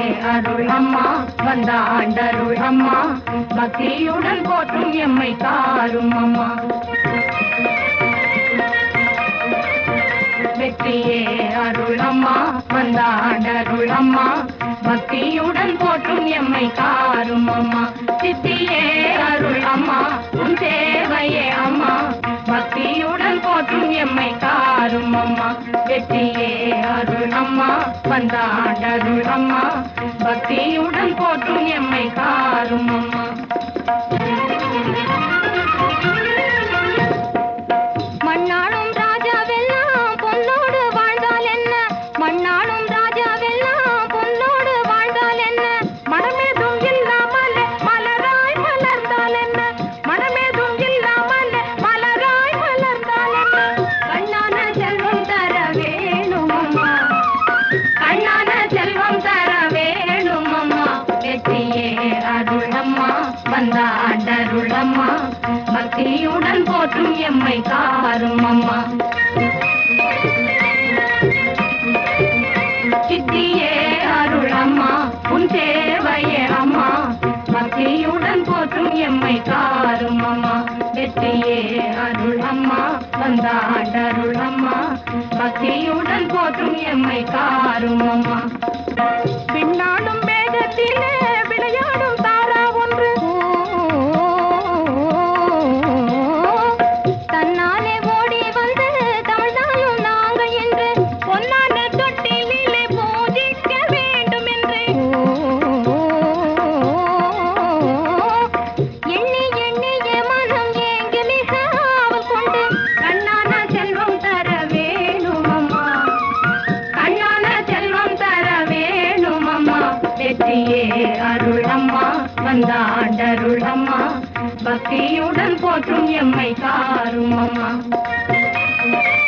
அருள் அம்மா வந்த ஆண்டருள் அம்மா பக்தியுடன் போற்றும் எம்மை காரும் அம்மா வெற்றியே அருள் அம்மா வந்த ஆண்டருள் அம்மா பக்தியுடன் போற்றும் எம்மை காரும் அம்மா சித்தியே அருள் அம்மா உன் சேவையே அம்மா பக்தியுடன் போற்றும் எம்மை காரும் அம்மா வெற்றியே அருள் அம்மா வந்த ஆண்டருள் அம்மா பக்தியுடன் போற்றும் எம்மை காரும் அம்மா மண்ணாளும் ராஜாவெல்லாம் பொன்னோடு வாழ்ந்தால் என்ன மண்ணாளும் ராஜாவெல்லாம் பொன்னோடு வாழ்ந்தால் என்ன மனமேதும் இல்லாமல் மலராய் மலர்ந்தால் என்ன மனமேதும் இல்லாமல் மலராய் மலர்ந்தால் என்ன கண்ணான செல்வம் தர வேணும் அம்மா கண்ணான செல்வம் தர வேணும் அம்மா வெற்றியே அருள் அம்மா வந்த ஆண்டருள் அம்மா பக்தியுடன் போற்றும் எம்மை காரும் அம்மா சித்தியே அருள் அம்மா உன் சேவையே அம்மா பக்தியுடன் போற்றும் எம்மை காரும் அம்மா வெற்றியே அருள் அம்மா வந்த ஆண்டருள் அம்மா பக்தியுடன் போற்றும் எம்மை காரும் அம்மா பின்னாடும் வேகத்திலே விளையாடும் தாரா ஒன்று தன்னாலே ஓடி வந்து தமிழ்தாயும் நாங்க என்று பொன்னான தொட்டிலே பூஜிக்க வேண்டும் என்று எண்ணி எண்ணிய மனம் ஏங்கி மிக ஆவல் கொண்டு கண்ணான செல்வம் தர வேணும் அம்மா கண்ணான செல்வம் தர வேணும் அம்மா வெற்றியே அருள் அம்மா வந்த ஆண்டருள் அம்மா பக்தியுடன் போற்றும் எம்மை காரும் அம்மா